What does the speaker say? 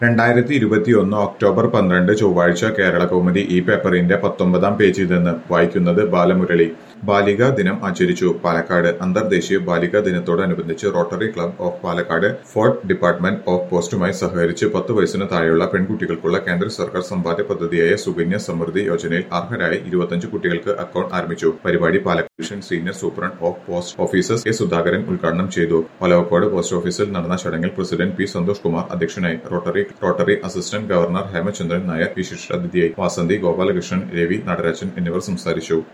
രണ്ടായിരത്തി ഇരുപത്തിയൊന്ന് ഒക്ടോബർ പന്ത്രണ്ട് ചൊവ്വാഴ്ച കേരള കൗമുദി ഈ പേപ്പറിന്റെ പത്തൊമ്പതാം പേജിൽ നിന്ന് വായിക്കുന്നത് ബാലമുരളി ബാലികാ ദിനം ആചരിച്ചു പാലക്കാട് അന്തർദേശീയ ബാലികാ ദിനത്തോടനുബന്ധിച്ച് Rotary club of Palakkad fort department of പോസ്റ്റുമായി സഹകരിച്ച് പത്ത് വയസ്സിന് താഴെയുള്ള പെൺകുട്ടികൾക്കുള്ള കേന്ദ്ര സർക്കാർ സമ്പാദ്യ പദ്ധതിയായ സുകന്യ സമൃദ്ധി യോജനയിൽ അർഹരായ ഇരുപത്തഞ്ച് കുട്ടികൾക്ക് അക്കൌണ്ട് ആരംഭിച്ചു പരിപാടി Palakkad division senior superintendent of post officers K Sudhakaran ഉദ്ഘാടനം ചെയ്തു ഒലവക്കോട് പോസ്റ്റ് ഓഫീസിൽ നടന്ന ചടങ്ങിൽ പ്രസിഡന്റ് പി സന്തോഷ് കുമാർ അധ്യക്ഷനായി Rotary Rotary assistant governor Hemachandran Nair വിശിഷ്ടാതിഥിയായി വാസന്തി ഗോപാലകൃഷ്ണൻ രവി നടരാജൻ എന്നിവർ സംസാരിച്ചു